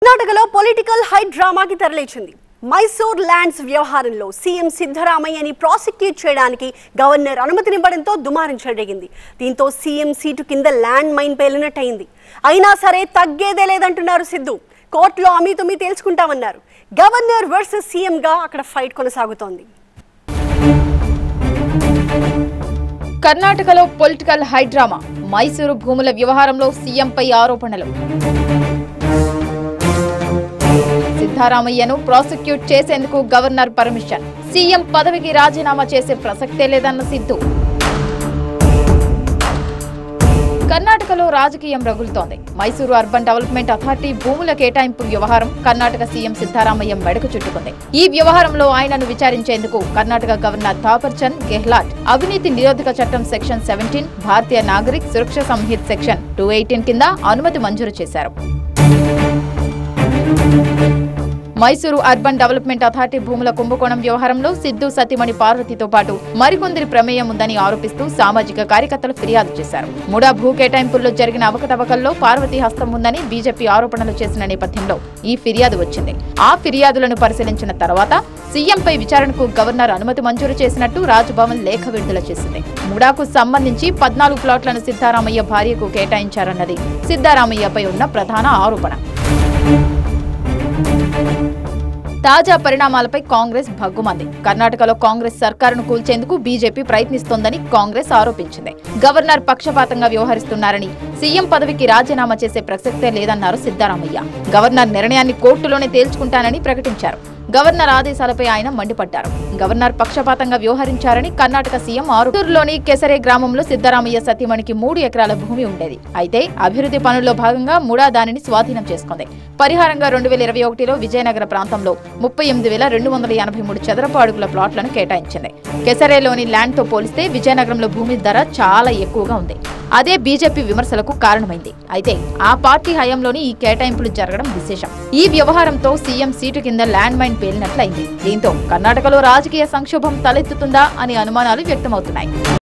కర్ణాటకలో political high డ్రామాకి తెరలేచింది మైసూర్ ల్యాండ్స్ వ్యవహారంలో సీఎం సిద్ధరామయ్యని ప్రాసిక్యూట్ చేయడానికి గవర్నర్ అనుమతినివ్వడంతో దుమారం చెలరేగింది దీంతో సీఎం సీటు కింద ల్యాండ్ మైన్ పేలినట్టయింది అయినా సరే తగ్గేదే లేదంటున్నారు సిద్ధు కోర్టులో అమీతుమీ తేల్చుకుంటామన్నారు గవర్నర్ వర్సెస్ సీఎంగా అక్కడ ఫైట్ కొనసాగుతోంది కర్ణాటకలో పొలిటికల్ హైడ్రామా మైసూరు భూముల వ్యవహారంలో సీఎంపై ఆరోపణలు సిద్ధారామయ్యను ప్రాసిక్యూట్ చేసేందుకు గవర్నర్ పర్మిషన్ సీఎం పదవికి రాజీనామా చేసే ప్రసక్తే లేదన్న సిద్ధు కర్ణాటకలో రాజకీయం రగులుతోంది మైసూరు అర్బన్ డెవలప్మెంట్ అథారిటీ భూముల కేటాయింపు వ్యవహారం కర్ణాటక సీఎం సిద్ధారామయ్య మెడకు చుట్టుకుంది ఈ వ్యవహారంలో ఆయనను విచారించేందుకు కర్ణాటక గవర్నర్ థాపర్ చంద్ గెహ్లాట్ అవినీతి నిరోధక చట్టం section seventeen Bharatiya Nagarik Suraksha Sanhita section two eighteen కింద అనుమతి మంజూరు చేశారు మైసూరు అర్బన్ డెవలప్మెంట్ అథారిటీ భూముల కుంభకోణం వ్యవహారంలో సిద్ధు సతీమణి పార్వతితో పాటు మరికొందరి ప్రమేయం ఉందని ఆరోపిస్తూ సామాజిక కార్యకర్తలు ఫిర్యాదు చేశారు ముడా భూ కేటాయింపుల్లో జరిగిన అవకతవకల్లో పార్వతి హస్తం ఉందని బీజేపీ ఆరోపణలు చేసిన నేపథ్యంలో ఈ ఫిర్యాదు వచ్చింది ఆ ఫిర్యాదులను పరిశీలించిన తర్వాత సీఎంపై విచారణకు గవర్నర్ అనుమతి మంజూరు చేసినట్టు రాజ్భవన్ లేఖ విడుదల చేసింది ముడాకు సంబంధించి పద్నాలుగు ప్లాట్లను సిద్ధారామయ్య భార్యకు కేటాయించారన్నది సిద్ధారామయ్యపై ఉన్న ప్రధాన ఆరోపణ తాజా పరిణామాలపై కాంగ్రెస్ భగ్గుమంది కర్ణాటకలో కాంగ్రెస్ సర్కారును కూల్చేందుకు బీజేపీ ప్రయత్నిస్తోందని కాంగ్రెస్ ఆరోపించింది గవర్నర్ పక్షపాతంగా వ్యవహరిస్తున్నారని సీఎం పదవికి రాజీనామా చేసే ప్రసక్తే లేదన్నారు సిద్దారామయ్య గవర్నర్ నిర్ణయాన్ని కోర్టులోనే తేల్చుకుంటానని ప్రకటించారు గవర్నర్ ఆదేశాలపై ఆయన మండిపడ్డారు గవర్నర్ పక్షపాతంగా వ్యవహరించారని కర్ణాటక సీఎం ఆరుటూరులోని కెసరే గ్రామంలో సిద్దరామయ్య సతీమణికి మూడు ఎకరాల భూమి ఉండేది అయితే అభివృద్ధి పనుల్లో భాగంగా ముడా దానిని స్వాధీనం చేసుకుంది పరిహారంగా రెండు వేల ఇరవై ఒకటిలో విజయనగర ప్రాంతంలో ముప్పై ఎనిమిది వేల రెండు వందల ఎనభై మూడు చదరపు అడుగుల ప్లాట్లను కేటాయించింది కెసరేలోని ల్యాండ్ తో పోలిస్తే విజయనగరంలో భూమి ధర చాలా ఎక్కువగా ఉంది అదే బీజేపీ విమర్శలకు కారణమైంది అయితే ఆ పార్టీ హయాంలోని ఈ కేటాయింపులు జరగడం విశేషం ఈ వ్యవహారంతో సీఎం సీటు కింద ల్యాండ్ మైన్ పేలినట్లయింది దీంతో కర్ణాటకలో రాజకీయ సంక్షోభం తలెత్తుతుందా అనే అనుమానాలు వ్యక్తమవుతున్నాయి